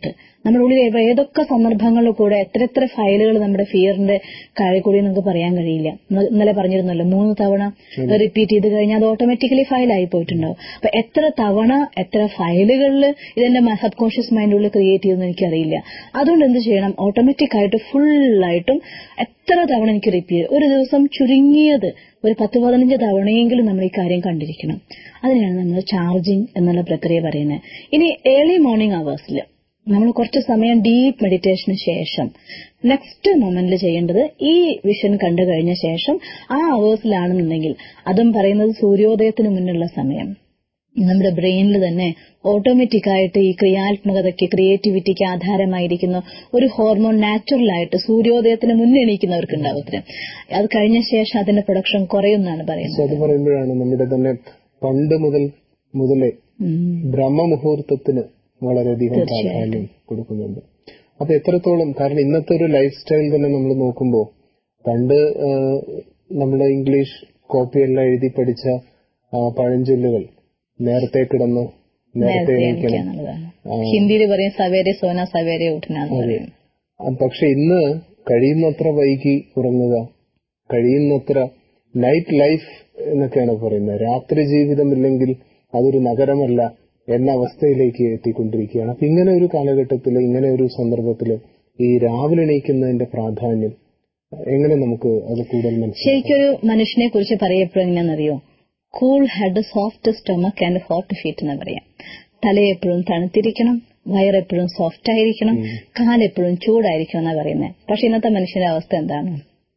നമ്മുടെ ഉള്ളിൽ ഏ- ഏതൊക്കെ സന്ദർഭങ്ങളിൽ കൂടെ എത്ര എത്ര ഫയലുകൾ നമ്മുടെ ഫിയറിന്റെ കാഴെ കൂടി നമുക്ക് പറയാൻ കഴിയില്ല ഇന്ന- ഇന്നലെ പറഞ്ഞിരുന്നല്ലോ മൂന്ന് തവണ റിപ്പീറ്റ് ചെയ്ത് കഴിഞ്ഞാൽ അത് ഓട്ടോമാറ്റിക്കലി ഫയലായി പോയിട്ടുണ്ടാവും അപ്പൊ എത്ര തവണ എത്ര ഫയലുകളിൽ ഇതെന്റെ സബ് കോൺഷ്യസ് മൈൻഡുള്ളിൽ ക്രിയേറ്റ് ചെയ്തെന്ന് എനിക്കറിയില്ല അതുകൊണ്ട് എന്ത് ചെയ്യണം ഓട്ടോമാറ്റിക് ആയിട്ട് ഫുള്ളായിട്ടും എത്ര തവണ എനിക്ക് റിപ്പീറ്റ് ഒരു ദിവസം ചുരുങ്ങിയത് ഒരു പത്ത് പതിനഞ്ച് തവണയെങ്കിലും നമ്മൾ ഈ കാര്യം കണ്ടിരിക്കണം അതിനാണ് നമ്മൾ ചാർജിങ് എന്നുള്ള പ്രക്രിയ പറയുന്നത് ഇനി ഏർലി മോർണിംഗ് അവേഴ്സിൽ നമ്മൾ കുറച്ച് സമയം ഡീപ്പ് മെഡിറ്റേഷന് ശേഷം നെക്സ്റ്റ് മൊമെന്റിൽ ചെയ്യേണ്ടത് ഈ വിഷൻ കണ്ടു കഴിഞ്ഞ ശേഷം ആ അവേഴ്സിലാണെന്നുണ്ടെങ്കിൽ അതും പറയുന്നത് സൂര്യോദയത്തിന് മുന്നുള്ള സമയം നമ്മുടെ ബ്രെയിനിൽ തന്നെ ഓട്ടോമാറ്റിക് ആയിട്ട് ഈ ക്രിയാത്മകതയ്ക്ക് ക്രിയേറ്റിവിറ്റിക്ക് ആധാരമായിരിക്കുന്ന ഒരു ഹോർമോൺ നാച്ചുറൽ ആയിട്ട് സൂര്യോദയത്തിന് മുന്നെണീക്കുന്നവർക്ക് ഉണ്ടാവത്തില്ല അത് കഴിഞ്ഞ ശേഷം അതിന്റെ പ്രൊഡക്ഷൻ കുറയുമെന്നാണ് പറയുന്നത് അത് പറയുമ്പോഴാണ് നമ്മുടെ തന്നെ പണ്ട് മുതൽ മുതലേ ഉം. ബ്രഹ്മമുഹൂർത്തത്തിന് വളരെയധികം പ്രാധാന്യം കൊടുക്കുന്നുണ്ട് അപ്പൊ എത്രത്തോളം കാരണം ഇന്നത്തെ ഒരു ലൈഫ് സ്റ്റൈൽ തന്നെ നമ്മൾ നോക്കുമ്പോൾ പണ്ട് നമ്മൾ ഇംഗ്ലീഷ് കോപ്പിയെല്ലാം എഴുതി പഠിച്ച ആ, പഴഞ്ചൊല്ലുകൾ നേരത്തെ കിടന്ന് നേരത്തെ നേരത്തെ എണീക്കണം എന്നുള്ളതാണ് ഹിന്ദിയിൽ പറയും സവേരെ സോന സവേരെ ഉഠനാന്ന് പറയും ആ, പക്ഷെ ഇന്ന് കഴിയുന്നത്ര വൈകി ഉറങ്ങുക കഴിയുന്നത്ര നൈറ്റ് ലൈഫ് എന്നൊക്കെയാണ് പറയുന്നത് രാത്രി ജീവിതമില്ലെങ്കിൽ അതൊരു നഗരമല്ല എന്ന അവസ്ഥയിലേക്ക് എത്തിക്കൊണ്ടിരിക്കുകയാണ് അപ്പൊ ഇങ്ങനെ ഒരു കാലഘട്ടത്തിൽ ഇങ്ങനെ ഒരു സന്ദർഭത്തിൽ ഈ രാവിലെ എണീക്കുന്നതിന്റെ പ്രാധാന്യം എങ്ങനെ നമുക്ക് അത് കൂടുതൽ മനസ്സിലാക്കാം ശരിക്കൊരു മനുഷ്യനെ കുറിച്ച് പറയപ്പോഴും എങ്ങനെയാണെന്നറിയോ cool head soft stomach and hot feet എന്ന് പറയാം തല എപ്പോഴും തണുത്തിരിക്കണം വയറെപ്പോഴും സോഫ്റ്റ് ആയിരിക്കണം കാലെപ്പോഴും ചൂടായിരിക്കണം എന്നാ പറയുന്നത് പക്ഷെ ഇന്നത്തെ മനുഷ്യന്റെ അവസ്ഥ എന്താണ്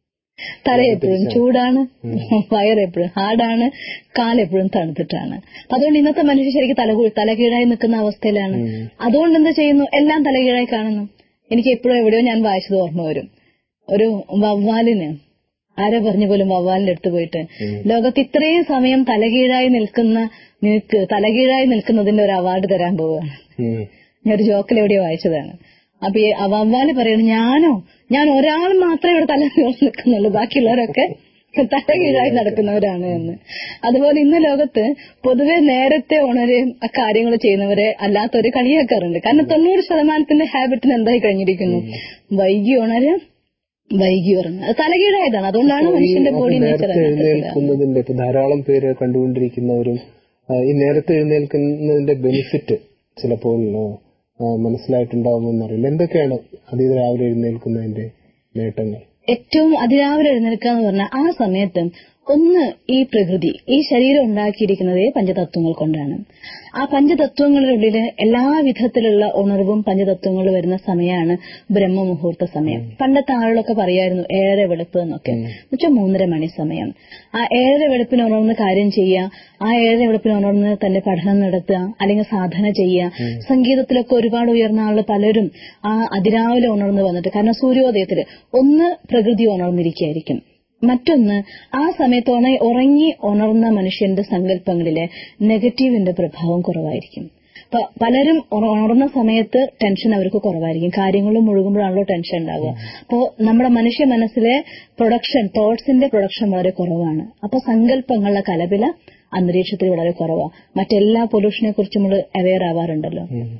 തല എപ്പോഴും ചൂടാണ് വയറെപ്പോഴും ഹാർഡാണ് കാലെപ്പോഴും തണുത്തിട്ടാണ് അപ്പൊ അതുകൊണ്ട് ഇന്നത്തെ മനുഷ്യർ ശരിക്കും തല തലകീഴായി നിൽക്കുന്ന അവസ്ഥയിലാണ് അതുകൊണ്ട് എന്ത് ചെയ്യുന്നു എല്ലാം തലകീഴായി കാണുന്നു എനിക്ക് എപ്പോഴും എവിടെയോ ഞാൻ വായിച്ചത് ഓർമ്മ വരും ഒരു വവ്വാലിന് ആരോ പറഞ്ഞ പോലും വവ്വാലിന്റെ അടുത്ത് പോയിട്ട് ലോകത്ത് ഇത്രയും സമയം തലകീഴായി നിൽക്കുന്ന നിനക്ക് തലകീഴായി നിൽക്കുന്നതിന്റെ ഒരു അവാർഡ് തരാൻ പോവുകയാണ് ഉം. ഞാൻ ഒരു ജോക്കിൽ എവിടെയോ വായിച്ചതാണ് അപ്പൊ ഈ വവ്വാല് പറയുന്നത് ഞാനോ ഞാൻ ഒരാൾ മാത്രമേ ഇവിടെ തല നിൽക്കുന്നുള്ളൂ ബാക്കിയുള്ളവരൊക്കെ തലകീഴായി നടക്കുന്നവരാണ് എന്ന് അതുപോലെ ഇന്ന് ലോകത്ത് പൊതുവെ നേരത്തെ ഉണരെ കാര്യങ്ങൾ ചെയ്യുന്നവരെ അല്ലാത്തവര് കളിയാക്കാറുണ്ട് കാരണം തൊണ്ണൂറ് ശതമാനത്തിന്റെ ഹാബിറ്റിന് എന്തായി കഴിഞ്ഞിരിക്കുന്നു വൈകി ഉണര് വൈകി ഉറങ്ങുക അത് തലകീഴായതാണ് അതുകൊണ്ടാണ് മനുഷ്യന്റെ അപ്പൊ ബോഡി നേച്ചർ നേരത്തെ എഴുന്നേൽക്കുന്നതിന്റെ ഇപ്പൊ ധാരാളം പേര് കണ്ടുകൊണ്ടിരിക്കുന്നവരും ആ, ഈ നേരത്തെ എഴുന്നേൽക്കുന്നതിന്റെ ബെനിഫിറ്റ് ചിലപ്പോൾ ആ, ആ, മനസ്സിലായിട്ടുണ്ടാവുമെന്നറിയില്ല എന്തൊക്കെയാണ് അതീത് രാവിലെ എഴുന്നേൽക്കുന്നതിന്റെ നേട്ടങ്ങൾ ഏറ്റവും അതിരാവിലെ എഴുന്നേൽക്കുക എന്ന് പറഞ്ഞാൽ ആ സമയത്ത് ഒന്ന് ഈ പ്രകൃതി ഈ ശരീരം ഉണ്ടാക്കിയിരിക്കുന്നതേ പഞ്ചതത്വങ്ങൾ കൊണ്ടാണ് ആ പഞ്ചതത്വങ്ങളിലുള്ളിൽ എല്ലാ വിധത്തിലുള്ള ഉണർവും പഞ്ചതത്വങ്ങൾ വരുന്ന സമയമാണ് ബ്രഹ്മമുഹൂർത്ത സമയം പണ്ടത്തെ ആളുകളൊക്കെ പറയായിരുന്നു ഏഴര വെളുപ്പ് എന്നൊക്കെ എന്നുവെച്ചാൽ മൂന്നര മണി സമയം ആ ഏഴര വെളുപ്പിന് ഉണർന്ന് കാര്യം ചെയ്യുക ആ ഏഴര വെളുപ്പിന് ഉണർന്ന് തന്റെ പഠനം നടത്തുക അല്ലെങ്കിൽ സാധന ചെയ്യുക സംഗീതത്തിലൊക്കെ ഒരുപാട് ഉയർന്ന ആളുകൾ പലരും ആ അതിരാവിലെ ഉണർന്ന് വന്നിട്ട് കാരണം സൂര്യോദയത്തിൽ ഒന്ന് പ്രകൃതി ഉണർന്നിരിക്കുകയായിരിക്കും മറ്റൊന്ന് ആ സമയത്ത് ഉണ- ഉറങ്ങി ഉണർന്ന മനുഷ്യന്റെ സങ്കല്പങ്ങളിലെ നെഗറ്റീവിന്റെ പ്രഭാവം കുറവായിരിക്കും അപ്പൊ പലരും ഉണ- ഉണർന്ന സമയത്ത് ടെൻഷൻ അവർക്ക് കുറവായിരിക്കും കാര്യങ്ങൾ മുഴുകുമ്പോഴാണല്ലോ ടെൻഷൻ ഉണ്ടാവുക അപ്പോൾ നമ്മുടെ മനുഷ്യ മനസ്സിലെ പ്രൊഡക്ഷൻ തോട്ട്സിന്റെ പ്രൊഡക്ഷൻ വളരെ കുറവാണ് അപ്പൊ സങ്കല്പങ്ങളുടെ കലപില അന്തരീക്ഷത്തിൽ വളരെ കുറവാണ് മറ്റെല്ലാ പൊല്യൂഷനെ കുറിച്ച് നമ്മൾ അവെയർ ആവാറുണ്ടല്ലോ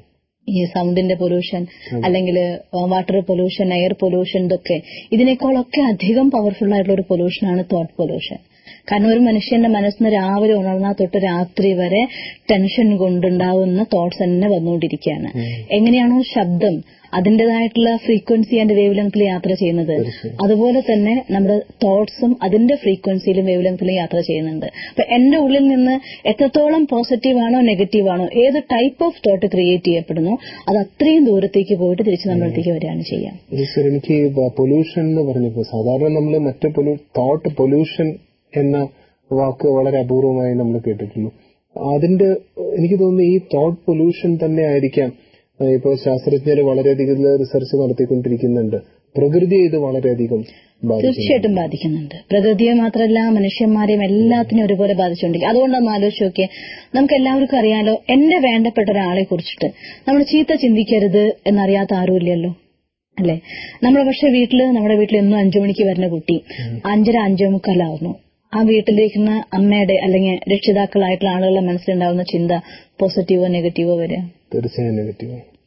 ഈ സൗണ്ടിന്റെ പൊല്യൂഷൻ അല്ലെങ്കിൽ വാട്ടർ പൊല്യൂഷൻ എയർ പൊല്യൂഷൻ ഇതൊക്കെ ഇതിനേക്കാളൊക്കെ അധികം പവർഫുൾ ആയിട്ടുള്ള ഒരു പൊല്യൂഷനാണ് തോട്ട് പൊല്യൂഷൻ കാരണം ഒരു മനുഷ്യന്റെ മനസ്സിന് രാവിലെ ഉണർന്നാൽ തൊട്ട് രാത്രി വരെ ടെൻഷൻ കൊണ്ടുണ്ടാവുന്ന തോട്ട്സ് തന്നെ വന്നുകൊണ്ടിരിക്കുകയാണ് എങ്ങനെയാണോ ശബ്ദം അതിന്റേതായിട്ടുള്ള ഫ്രീക്വൻസി ആൻഡ് വേവ് ലെങ്ത്തിൽ യാത്ര ചെയ്യുന്നത് അതുപോലെ തന്നെ നമ്മുടെ തോട്ട്സും അതിന്റെ ഫ്രീക്വൻസിയിലും വേവ് ലെങ്ത്തിലും യാത്ര ചെയ്യുന്നുണ്ട് അപ്പൊ എന്റെ ഉള്ളിൽ നിന്ന് എത്രത്തോളം പോസിറ്റീവ് ആണോ നെഗറ്റീവ് ആണോ ഏത് ടൈപ്പ് ഓഫ് തോട്ട് ക്രിയേറ്റ് ചെയ്യപ്പെടുന്നു അത് അത്രയും ദൂരത്തേക്ക് പോയിട്ട് തിരിച്ച് നമ്മളടുത്തേക്ക് വരികയാണ് ചെയ്യുക സർ എനിക്ക് പൊല്യൂഷൻ എന്ന് പറഞ്ഞപ്പോ സാധാരണ നമ്മൾ മറ്റ് തോട്ട് പൊല്യൂഷൻ എന്ന വാക്ക് വളരെ അപൂർവമായി നമ്മൾ കേട്ടിട്ടുള്ളൂ അതിന്റെ എനിക്ക് തോന്നുന്നു ഈ തോട്ട് പൊല്യൂഷൻ തന്നെ ആയിരിക്കാം ഏഹ് ഇപ്പോ ശാസ്ത്രജ്ഞർ വളരെയധികം റിസർച്ച് നടത്തിക്കൊണ്ടിരിക്കുന്നുണ്ട് പ്രകൃതിയെ ഇത് വളരെയധികം ബാധിക്കുന്നു തീർച്ചയായിട്ടും ബാധിക്കുന്നുണ്ട് പ്രകൃതിയെ മാത്രമല്ല മനുഷ്യന്മാരെയും എല്ലാത്തിനും ഒരുപോലെ ബാധിച്ചുകൊണ്ടിരിക്കും അതുകൊണ്ടൊന്ന് ആലോചിച്ച് നോക്കിയേ നമുക്ക് എല്ലാവർക്കും അറിയാലോ എന്റെ വേണ്ടപ്പെട്ട ഒരാളെ കുറിച്ചിട്ട് നമ്മൾ ചീത്ത ചിന്തിക്കരുത് എന്നറിയാത്ത ആരുമില്ലല്ലോ അല്ലെ നമ്മുടെ പക്ഷെ വീട്ടില് നമ്മുടെ വീട്ടിൽ എന്നും അഞ്ചു മണിക്ക് വരുന്ന കുട്ടി അഞ്ചര അഞ്ചേ മുക്കാലാവുന്നു ആ വീട്ടിലിരിക്കുന്ന അമ്മയുടെ അല്ലെങ്കിൽ രക്ഷിതാക്കളായിട്ടുള്ള ആളുകളുടെ മനസ്സിലുണ്ടാവുന്ന ചിന്ത പോസിറ്റീവോ നെഗറ്റീവോ വരിക തീർച്ചയായും നെഗറ്റീവ്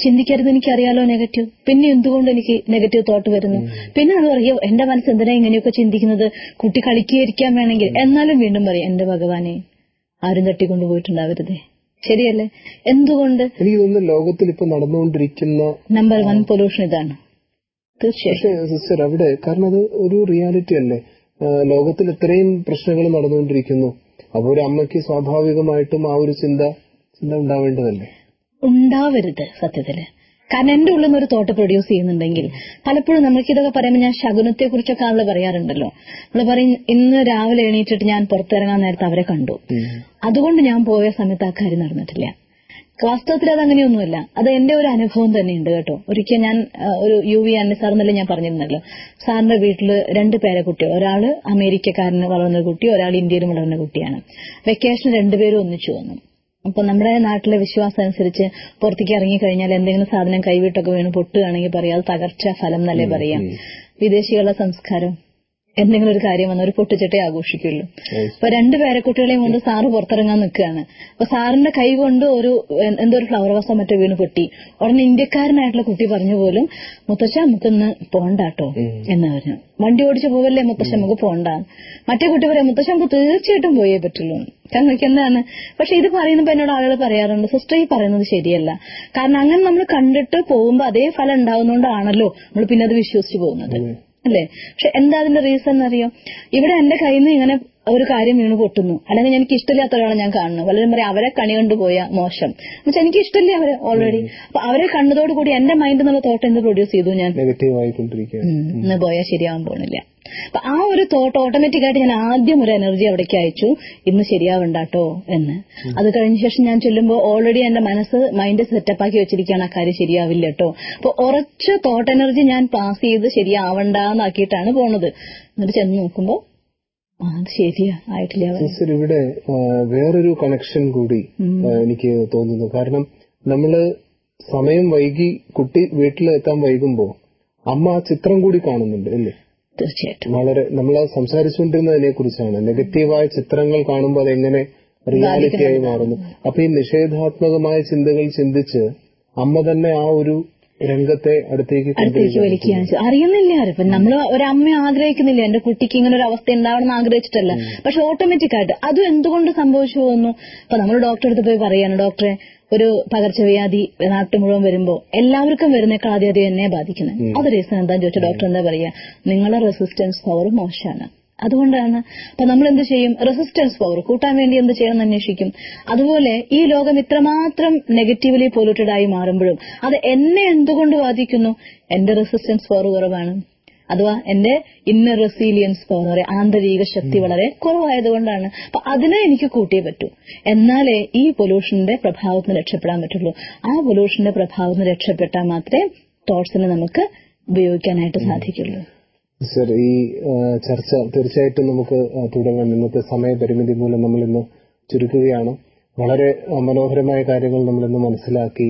ചിന്തിക്കരുത് എനിക്കറിയാലോ നെഗറ്റീവ് പിന്നെ എന്തുകൊണ്ട് എനിക്ക് നെഗറ്റീവ് തോട്ട് വരുന്നു പിന്നെ നമ്മൾ പറയും എന്റെ മനസ്സ് എന്തിനാ ഇങ്ങനെയൊക്കെ ചിന്തിക്കുന്നത് കുട്ടി കളിക്കുകയിരിക്കാൻ വേണമെങ്കിൽ എന്നാലും വീണ്ടും പറയും എന്റെ ഭഗവാനെ ആരും തട്ടിക്കൊണ്ടുപോയിട്ടുണ്ടാവരുതേ ശരിയല്ലേ എന്തുകൊണ്ട് എനിക്ക് തോന്നുന്നു ലോകത്തിൽ ഇപ്പൊ നടന്നുകൊണ്ടിരിക്കുന്ന നമ്പർ വൺ പൊല്യൂഷൻ ഇതാണ് തീർച്ചയായും പക്ഷേ സിസ്റ്റർ അവിടെ കാരണം അത് ഒരു റിയാലിറ്റി അല്ലേ ആ, ലോകത്തിൽ ഇത്രയും പ്രശ്നങ്ങൾ നടന്നുകൊണ്ടിരിക്കുന്നു അപ്പൊ ഒരു അമ്മയ്ക്ക് സ്വാഭാവികമായിട്ടും ആ ഒരു ചിന്ത ചിന്ത ഉണ്ടാവേണ്ടതല്ലേ ഉണ്ടാവരുത് സത്യത്തില് കാരണം എന്റെ ഉള്ളിൽ നിന്ന് ഒരു തോട്ട് പ്രൊഡ്യൂസ് ചെയ്യുന്നുണ്ടെങ്കിൽ പലപ്പോഴും നമുക്ക് ഇതൊക്കെ പറയുമ്പോൾ ഞാൻ ശകുനത്തെ കുറിച്ചൊക്കെ ആള് പറയാറുണ്ടല്ലോ നമ്മൾ പറയും ഇന്ന് രാവിലെ എണീറ്റിട്ട് ഞാൻ പുറത്തിറങ്ങാൻ നേരത്തെ അവരെ കണ്ടു അതുകൊണ്ട് ഞാൻ പോയ സമയത്ത് ആ കാര്യം നടന്നിട്ടില്ല വാസ്തവത്തിൽ അത് അങ്ങനെയൊന്നുമല്ല അത് എന്റെ ഒരു അനുഭവം തന്നെയുണ്ട് കേട്ടോ ഒരിക്കൽ ഞാൻ ആ, ഒരു യു വി അന്ന സാർ എന്നല്ലേ ഞാൻ പറഞ്ഞിരുന്നല്ലോ സാറിന്റെ വീട്ടില് രണ്ട് പേരെ കുട്ടികൾ ഒരാള് അമേരിക്കക്കാരന് വളർന്ന കുട്ടി ഒരാൾ ഇന്ത്യയിലും വളർന്ന കുട്ടിയാണ് വെക്കേഷൻ രണ്ടുപേരും ഒന്നിച്ചു വന്നു അപ്പൊ നമ്മുടെ നാട്ടിലെ വിശ്വാസം അനുസരിച്ച് പുറത്തേക്ക് ഇറങ്ങിക്കഴിഞ്ഞാൽ എന്തെങ്കിലും സാധനം കൈവിട്ടൊക്കെ വീണ് പൊട്ടുകയാണെങ്കിൽ പറയാം അത് തകർച്ച ഫലം എന്നല്ലേ പറയാം വിദേശികളുടെ സംസ്കാരം എന്തെങ്കിലും ഒരു കാര്യം വന്ന ഒരു പൊട്ടിച്ചിട്ടേ ആഘോഷിക്കുള്ളൂ അപ്പൊ രണ്ട് പേരക്കുട്ടികളെയും കൊണ്ട് സാറ് പുറത്തിറങ്ങാൻ നിൽക്കുകയാണ് അപ്പൊ സാറിന്റെ കൈ കൊണ്ട് ഒരു എ- എന്തോ ഒരു ഫ്ലവർ വാസം മറ്റോ വീണ് പൊട്ടി ഉടനെ ഇന്ത്യക്കാരനായിട്ടുള്ള കുട്ടി പറഞ്ഞു പോലും മുത്തശ്ശ നമുക്കിന്ന് പോണ്ടാട്ടോ എന്ന് പറഞ്ഞു വണ്ടി ഓടിച്ചു പോവല്ലേ മുത്തശ്ശ നമുക്ക് പോണ്ട മറ്റേ കുട്ടി പറയാം മുത്തശ്ശ നമുക്ക് തീർച്ചയായിട്ടും പോയേ പറ്റുള്ളൂ ഞങ്ങൾക്ക് എന്താണ് പക്ഷെ ഇത് പറയുന്നപ്പോ എന്നോട് ആളുകൾ പറയാറുണ്ട് സിസ്റ്റർ ഈ പറയുന്നത് ശരിയല്ല കാരണം അങ്ങനെ നമ്മൾ കണ്ടിട്ട് പോകുമ്പോ അതേ ഫലം ഉണ്ടാവുന്നതുകൊണ്ടാണല്ലോ നമ്മൾ പിന്നെ അത് വിശ്വസിച്ചു പോകുന്നത് അല്ലേ പക്ഷെ എന്താ അതിന്റെ റീസൺ എന്നറിയോ ഇവിടെ എന്റെ കയ്യിൽ നിന്ന് ഇങ്ങനെ ഒരു കാര്യം വീണ് പൊട്ടുന്നു അല്ലെങ്കിൽ എനിക്ക് ഇഷ്ടമില്ലാത്ത ഒരാളെ ഞാൻ കാണുന്നു പലരും പറയും അവരെ കണി കണ്ടുപോയ മോശം എന്നുവെച്ചാൽ എനിക്ക് ഇഷ്ടമില്ല അവരെ ഓൾറെഡി അപ്പൊ അവരെ കണ്ടതോട് കൂടി എന്റെ മൈൻഡിൽ നിന്നുള്ള തോട്ട് എന്ത് പ്രൊഡ്യൂസ് ചെയ്തു ഞാൻ നെഗറ്റീവ് ആയിക്കൊണ്ടിരിക്കുകയാണ് ഉം, ഇന്ന് പോയാൽ ശരിയാവാൻ പോണില്ല അപ്പൊ ആ ഒരു തോട്ട് ഓട്ടോമാറ്റിക് ആയിട്ട് ഞാൻ ആദ്യം ഒരു എനർജി അവിടേക്ക് അയച്ചു ഇന്ന് ശരിയാവണ്ടാട്ടോ എന്ന് അത് കഴിഞ്ഞ ശേഷം ഞാൻ ചൊല്ലുമ്പോൾ ഓൾറെഡി എന്റെ മനസ്സ് മൈൻഡ് സെറ്റപ്പ് ആക്കി വെച്ചിരിക്കുകയാണ് ആ കാര്യം ശരിയാവില്ല കേട്ടോ അപ്പൊ ഉറച്ച തോട്ട് എനർജി ഞാൻ പാസ് ചെയ്ത് ശരിയാവണ്ടെന്നാക്കിയിട്ടാണ് പോണത് എന്നിട്ട് ചെന്ന് നോക്കുമ്പോ ആ, അത് ശരിയാ ആയിട്ടില്ല അവൻ. സിസ്റ്റർ ഇവിടെ ആ, വേറൊരു കണക്ഷൻ കൂടി ആ, എനിക്ക് തോന്നുന്നു കാരണം നമ്മള് സമയം വൈകി കുട്ടി വീട്ടിൽ എത്താൻ വൈകുമ്പോ അമ്മ ആ ചിത്രം കൂടി കാണുന്നുണ്ട് അല്ലേ തീർച്ചയായിട്ടും വളരെ നമ്മൾ സംസാരിച്ചുകൊണ്ടിരുന്നതിനെ കുറിച്ചാണ് നെഗറ്റീവായ ചിത്രങ്ങൾ കാണുമ്പോൾ അതെങ്ങനെ റിയാലിറ്റി ആയി മാറുന്നു അപ്പൊ ഈ നിഷേധാത്മകമായ ചിന്തകൾ ചിന്തിച്ച് അമ്മ തന്നെ ആ ഒരു രംഗത്തെ അടുത്തേക്ക് അടുത്തേക്ക് കൊണ്ടുവരികയാണ് വലിക്കുകയാണ് ചെയ്തത്. അറിയുന്നില്ല ഇപ്പൊ നമ്മൾ ഒരമ്മ ആഗ്രഹിക്കുന്നില്ല എന്റെ കുട്ടിക്ക് ഇങ്ങനെ ഒരു അവസ്ഥ ഉണ്ടാവണം എന്ന് ആഗ്രഹിച്ചിട്ടല്ല പക്ഷെ ഓട്ടോമാറ്റിക് ആയിട്ട് അതും എന്തുകൊണ്ട് സംഭവിച്ചു പോകുന്നു ഇപ്പൊ നമ്മൾ ഡോക്ടറെ അടുത്ത് പോയി പറയാണ് ഡോക്ടറെ ഒരു പകർച്ചവ്യാധി നാട്ടു മുഴുവൻ വരുമ്പോ എല്ലാവർക്കും വരുന്നേക്കാൾ ആദ്യം അത് എന്നെ ബാധിക്കുന്നത് അത് റീസൺ എന്താന്ന് ചോദിച്ചാൽ ഡോക്ടർ എന്താ പറയാ നിങ്ങളെ റെസിസ്റ്റൻസ് പവർ മോശമാണ് അതുകൊണ്ടാണ് അപ്പൊ നമ്മൾ എന്ത് ചെയ്യും റെസിസ്റ്റൻസ് പവർ കൂട്ടാൻ വേണ്ടി എന്ത് ചെയ്യണമെന്ന് അന്വേഷിക്കും അതുപോലെ ഈ ലോകം ഇത്രമാത്രം നെഗറ്റീവ്ലി പൊല്യൂട്ടഡ് ആയി മാറുമ്പോഴും അത് എന്നെ എന്തുകൊണ്ട് ബാധിക്കുന്നു എന്റെ റെസിസ്റ്റൻസ് പവർ കുറവാണ് അഥവാ എന്റെ ഇന്നർ റെസീലിയൻസ് പവർ പറയാം ആന്തരിക ശക്തി വളരെ കുറവായതുകൊണ്ടാണ് അപ്പൊ അതിനെ എനിക്ക് കൂട്ടിയേ പറ്റൂ എന്നാലേ ഈ പൊല്യൂഷന്റെ പ്രഭാവത്തിന് രക്ഷപ്പെടാൻ പറ്റുള്ളൂ ആ പൊല്യൂഷന്റെ പ്രഭാവത്തിന് രക്ഷപ്പെട്ടാൽ മാത്രമേ തോട്ട്സിനെ നമുക്ക് ഉപയോഗിക്കാനായിട്ട് സാധിക്കുള്ളൂ സർ ഈ ആ, ചർച്ച തീർച്ചയായിട്ടും നമുക്ക് ആ, തുടരാം ഇന്നത്തെ സമയപരിമിതി മൂലം നമ്മൾ ഇന്ന് ചുരുക്കുകയാണ് വളരെ ആ, മനോഹരമായ കാര്യങ്ങൾ നമ്മൾ ഇന്ന് മനസ്സിലാക്കി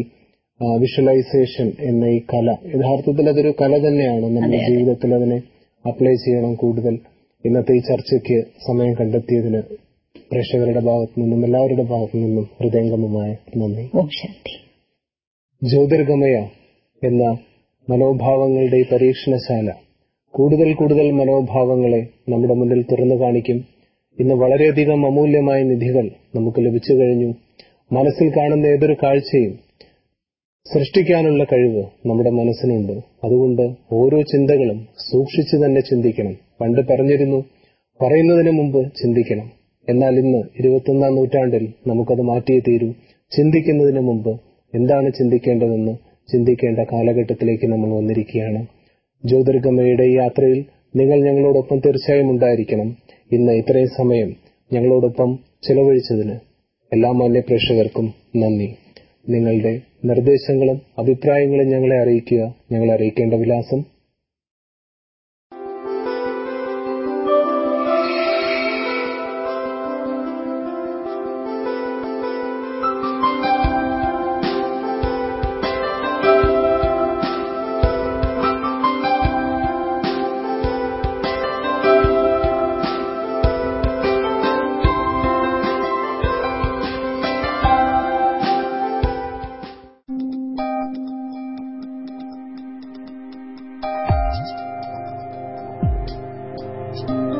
വിഷ്വലൈസേഷൻ എന്ന ഈ കല യഥാർത്ഥത്തിൽ അതൊരു കല തന്നെയാണ് നമ്മുടെ ജീവിതത്തിൽ അതിനെ അപ്ലൈ ചെയ്യണം കൂടുതൽ ഇന്നത്തെ ഈ ചർച്ചയ്ക്ക് സമയം കണ്ടെത്തിയതിന് പ്രേക്ഷകരുടെ ഭാഗത്തു നിന്നും എല്ലാവരുടെ ഭാഗത്തു നിന്നും ഹൃദയംഗമമായ നന്ദി ഓം ശാന്തി ജ്യോതിർഗമയ എന്ന മനോഭാവങ്ങളുടെ ഈ പരീക്ഷണശാല കൂടുതൽ കൂടുതൽ മനോഭാവങ്ങളെ നമ്മുടെ മുന്നിൽ തുറന്നു കാണിക്കും ഇന്ന് വളരെയധികം അമൂല്യമായ നിധികൾ നമുക്ക് ലഭിച്ചു കഴിഞ്ഞു മനസ്സിൽ കാണുന്ന ഏതൊരു കാഴ്ചയും സൃഷ്ടിക്കാനുള്ള കഴിവ് നമ്മുടെ മനസ്സിനുണ്ട് അതുകൊണ്ട് ഓരോ ചിന്തകളും സൂക്ഷിച്ചു തന്നെ ചിന്തിക്കണം പണ്ട് പറഞ്ഞിരുന്നു പറയുന്നതിന് മുമ്പ് ചിന്തിക്കണം എന്നാൽ ഇന്ന് ഇരുപത്തൊന്നാം നൂറ്റാണ്ടിൽ നമുക്കത് മാറ്റിയേ തീരൂ ചിന്തിക്കുന്നതിന് മുമ്പ് എന്താണ് ചിന്തിക്കേണ്ടതെന്ന് ചിന്തിക്കേണ്ട കാലഘട്ടത്തിലേക്ക് നമ്മൾ വന്നിരിക്കുകയാണ് ജ്യോതിർഗമയുടെ ഈ യാത്രയിൽ നിങ്ങൾ ഞങ്ങളോടൊപ്പം തീർച്ചയായും ഉണ്ടായിരിക്കണം ഇന്ന് ഇത്രയും സമയം ഞങ്ങളോടൊപ്പം ചെലവഴിച്ചതിന് എല്ലാ മാന്യ പ്രേക്ഷകർക്കും നന്ദി നിങ്ങളുടെ നിർദ്ദേശങ്ങളും അഭിപ്രായങ്ങളും ഞങ്ങളെ അറിയിക്കുക ഞങ്ങളെ അറിയിക്കേണ്ട വിലാസം മച്ച്